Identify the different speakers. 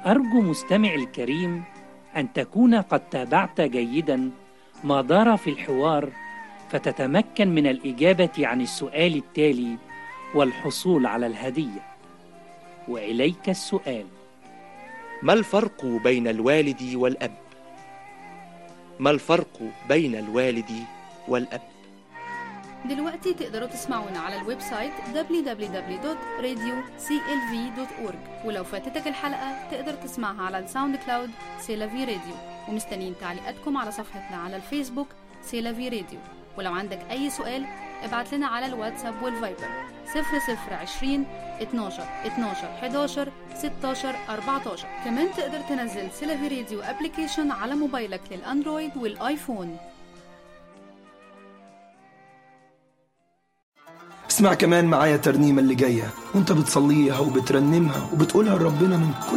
Speaker 1: أرجو مستمع الكريم أن تكون قد تابعت جيدا ما دار في الحوار فتتمكن من الإجابة عن السؤال التالي والحصول على الهدية وإليك السؤال
Speaker 2: ما الفرق بين الوالد والأب؟ ما الفرق بين الوالد والأب؟
Speaker 3: دلوقتي تقدروا تسمعونا على الويب سايت www.radioclv.org ولو فاتتك الحلقة تقدر تسمعها على الساوند كلاود سيلافي راديو ومستنيين تعليقاتكم على صفحتنا على الفيسبوك سيلافي راديو ولو عندك أي سؤال ابعت لنا على الواتساب والفايبر 0020 12 12 11 16 14 كمان تقدر تنزل سيلافي راديو ابلكيشن على موبايلك للأندرويد والآيفون
Speaker 4: اسمع كمان معايا ترنيمة اللي جاية وانت بتصليها وبترنمها وبتقولها لربنا من كل